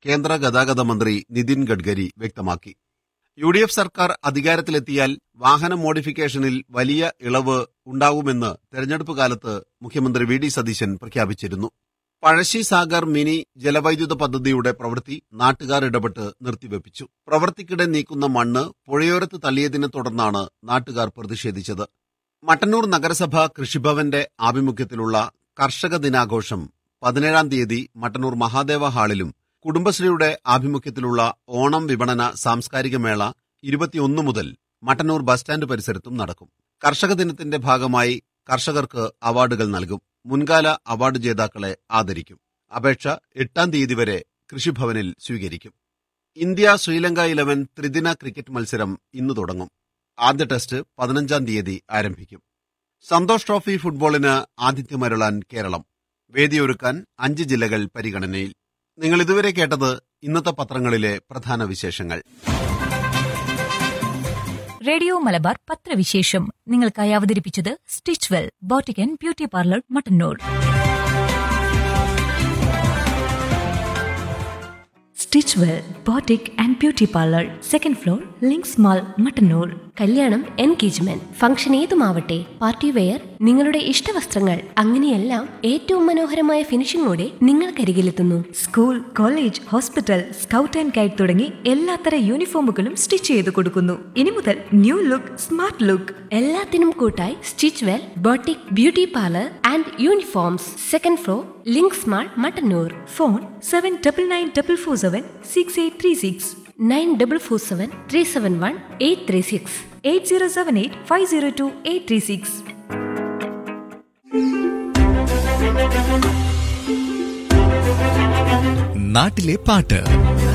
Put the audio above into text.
കേന്ദ്ര ഗതാഗത മന്ത്രി നിതിൻ ഗഡ്കരി വ്യക്തമാക്കി യു ഡി എഫ് സർക്കാർ അധികാരത്തിലെത്തിയാൽ വാഹന മോഡിഫിക്കേഷനിൽ വലിയ ഇളവ് ഉണ്ടാവുമെന്ന് തെരഞ്ഞെടുപ്പ് കാലത്ത് മുഖ്യമന്ത്രി വി ഡി സതീശൻ പ്രഖ്യാപിച്ചിരുന്നു പഴശ്ശി സാഗർ മിനി ജലവൈദ്യുത പദ്ധതിയുടെ പ്രവൃത്തി നാട്ടുകാർ ഇടപെട്ട് നിർത്തിവെപ്പിച്ചു പ്രവൃത്തിക്കിടെ നീക്കുന്ന മണ്ണ് പുഴയോരത്ത് തള്ളിയതിനെ തുടർന്നാണ് നാട്ടുകാർ പ്രതിഷേധിച്ചത് മട്ടന്നൂർ നഗരസഭ കൃഷിഭവന്റെ ആഭിമുഖ്യത്തിലുള്ള കർഷക ദിനാഘോഷം പതിനേഴാം തീയതി മട്ടന്നൂർ മഹാദേവ ഹാളിലും കുടുംബശ്രീയുടെ ആഭിമുഖ്യത്തിലുള്ള ഓണം വിപണന സാംസ്കാരിക മേള ഇരുപത്തിയൊന്ന് മുതൽ മട്ടന്നൂർ ബസ് സ്റ്റാൻഡ് പരിസരത്തും നടക്കും കർഷക ദിനത്തിന്റെ ഭാഗമായി കർഷകർക്ക് അവാർഡുകൾ നൽകും മുൻകാല അവാർഡ് ജേതാക്കളെ ആദരിക്കും അപേക്ഷ എട്ടാം തീയതി വരെ കൃഷിഭവനിൽ സ്വീകരിക്കും ഇന്ത്യ ശ്രീലങ്ക ഇലവൻ ത്രിദിന ക്രിക്കറ്റ് മത്സരം ഇന്ന് തുടങ്ങും ആദ്യ ടെസ്റ്റ് പതിനഞ്ചാം തീയതി ആരംഭിക്കും സന്തോഷ് ട്രോഫി ഫുട്ബോളിന് ആതിഥ്യമരുളാൻ കേരളം വേദിയൊരുക്കാൻ അഞ്ച് ജില്ലകൾ പരിഗണനയിൽ നിങ്ങൾ ഇതുവരെ കേട്ടത് ഇന്നത്തെ പത്രങ്ങളിലെ പ്രധാന വിശേഷങ്ങൾ റേഡിയോ മലബാർ പത്രവിശേഷം നിങ്ങൾക്കായി അവതരിപ്പിച്ചത് Stitch Well boutique and beauty parlour Mattannur Stitch Well boutique and beauty parlour second floor Links mall Mattannur കല്യാണം എൻഗേജ്മെന്റ് ഫംഗ്ഷൻ ഏതുമാവട്ടെ പാർട്ടി വെയർ നിങ്ങളുടെ ഇഷ്ടവസ്ത്രങ്ങൾ അങ്ങനെയെല്ലാം ഏറ്റവും മനോഹരമായ ഫിനിഷിംഗോടെ നിങ്ങൾക്കരികിലെത്തുന്നു school college hospital scout and guide തുടങ്ങി എല്ലാത്തര യൂണിഫോമുകളും സ്റ്റിച്ച് ചെയ്ത് കൊടുക്കുന്നു ഇനി മുതൽ ന്യൂ ലുക്ക് സ്മാർട്ട് ലുക്ക് എല്ലാത്തിനും കൂട്ടായി Stitch Well boutique beauty parlour and uniforms second floor Links mall Mattannur phone seven double nine double four seven six eight three six nine double four seven three seven one eight three six eight zero seven eight five zero two eight three six നാട്ടിലെ പാട്ട്